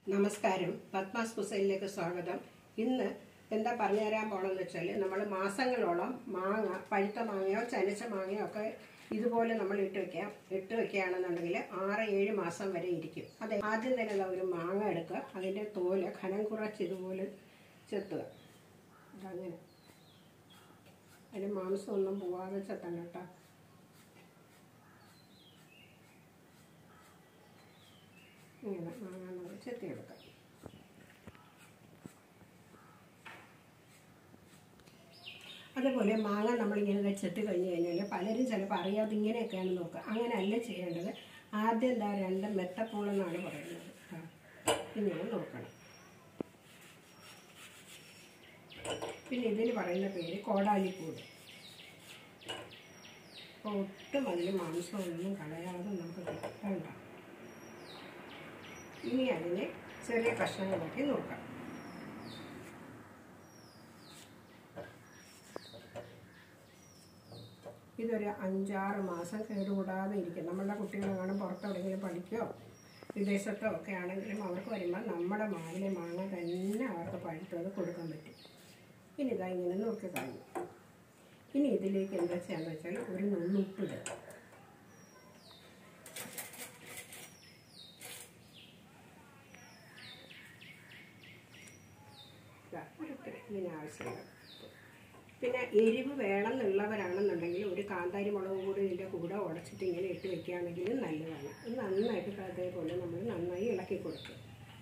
നമസ്കാരം പത്മാസ് പുസയിലേക്ക് സ്വാഗതം ഇന്ന് എന്താ പറഞ്ഞു തരാൻ പോണെന്ന് വെച്ചാൽ നമ്മൾ മാസങ്ങളോളം മാങ്ങ പഴുത്ത മാങ്ങയോ ചനച്ച മാങ്ങയോ ഒക്കെ ഇതുപോലെ നമ്മൾ ഇട്ട് വെക്കാം ഇട്ട് വെക്കുകയാണെന്നുണ്ടെങ്കിൽ ആറ് ഏഴ് മാസം വരെ ഇരിക്കും അതെ ആദ്യം തന്നെ ദാ ഒരു മാങ്ങ എടുക്കുക അതിൻ്റെ തോല് ഖനം കുറച്ച് ഇതുപോലെ ചെത്തുക അതങ്ങനെ അതിന് മാംസമൊന്നും പോവാതെ ചെത്തണം കേട്ടോ ഇങ്ങനെ മാങ്ങ നമുക്ക് ചെത്തിയെടുക്കാം അതുപോലെ മാങ്ങ നമ്മളിങ്ങനെ ചെത്തി കഴിഞ്ഞ് കഴിഞ്ഞാൽ പലരും ചിലപ്പോൾ അറിയാതെ ഇങ്ങനെയൊക്കെയാണ് നോക്കുക അങ്ങനെയല്ല ചെയ്യേണ്ടത് ആദ്യം എന്താ രണ്ട് മെത്തപ്പൂളെന്നാണ് പറയുന്നത് ആ, ഇങ്ങനെ നോക്കണം പിന്നെ ഇതിന് പറയുന്ന പേര് കോടാലിപ്പൂട് അപ്പോൾ ഒട്ടും അതിൽ മാംസമൊന്നും കളയാതെ നമുക്ക് കിട്ടണ്ട ഇനി അതിനെ ചെറിയ കഷ്ണങ്ങളാക്കി നോക്കാം ഇതൊരു അഞ്ചാറ് മാസം കേടുകൂടാതെ ഇരിക്കും നമ്മളുടെ കുട്ടികളെങ്ങാനും പുറത്തെവിടെയെങ്കിലും പഠിക്കുകയോ വിദേശത്തോ ഒക്കെ ആണെങ്കിലും അവർക്ക് വരുമ്പോൾ നമ്മുടെ മാവിലെ മാങ്ങ തന്നെ അവർക്ക് പഴുത്തത് കൊടുക്കാൻ പറ്റും ഇനി ഇതാ ഇങ്ങനെ നോക്കി കഴിഞ്ഞു ഇനി ഇതിലേക്ക് എന്താ ചെയ്യാന്ന് വെച്ചാൽ ഒരു നുള്ളുപ്പിടുക ഇതാ, ഒരിത്തിരി ഇങ്ങനെ ആവശ്യമില്ല പിന്നെ എരിവ് വേണമെന്നുള്ളവരാണെന്നുണ്ടെങ്കിൽ ഒരു കാന്താരി മുളക് കൂടി ഇതിൻ്റെ കൂടെ ഉടച്ചിട്ട് ഇങ്ങനെ ഇട്ട് വെക്കുകയാണെങ്കിൽ നല്ലതാണ് ഇത് നന്നായിട്ട് അതേപോലെ നമ്മൾ നന്നായി ഇളക്കി കൊടുക്കുക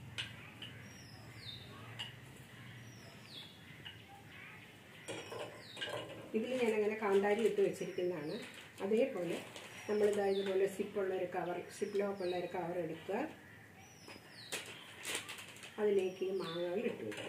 ഇതിൽ ഞാനങ്ങനെ കാന്താരി ഇട്ട് വെച്ചിരിക്കുന്നതാണ് അതേപോലെ നമ്മളിതാ ഇതുപോലെ സിപ്പുള്ള ഒരു കവർ സിപ്പ് ലോക്കുള്ള ഒരു കവർ എടുക്കുക അതിലേക്ക് ഈ മാങ്ങകൾ ഇട്ട് വയ്ക്കുക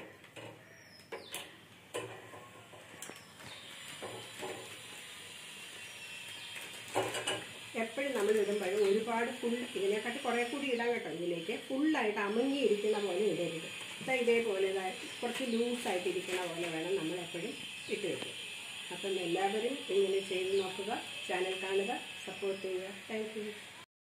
എപ്പോഴും നമ്മൾ ഇടുമ്പോഴും ഒരുപാട് ഫുൾ ഇതിനെക്കാട്ടി കുറേ കൂടി ഇടാൻ കേട്ടോ ഇതിലേക്ക് ഫുള്ളായിട്ട് അമങ്ങിയിരിക്കുന്ന പോലെ ഇടരുത് ഇതാ ഇതേപോലെ ഇതാ കുറച്ച് ലൂസായിട്ട് ഇരിക്കുന്ന പോലെ വേണം നമ്മൾ എപ്പോഴും ഇട്ട് വെക്കുക അപ്പം എല്ലാവരും ഇങ്ങനെ ചെയ്ത് നോക്കുക ചാനൽ കാണുക സപ്പോർട്ട് ചെയ്യുക താങ്ക് യു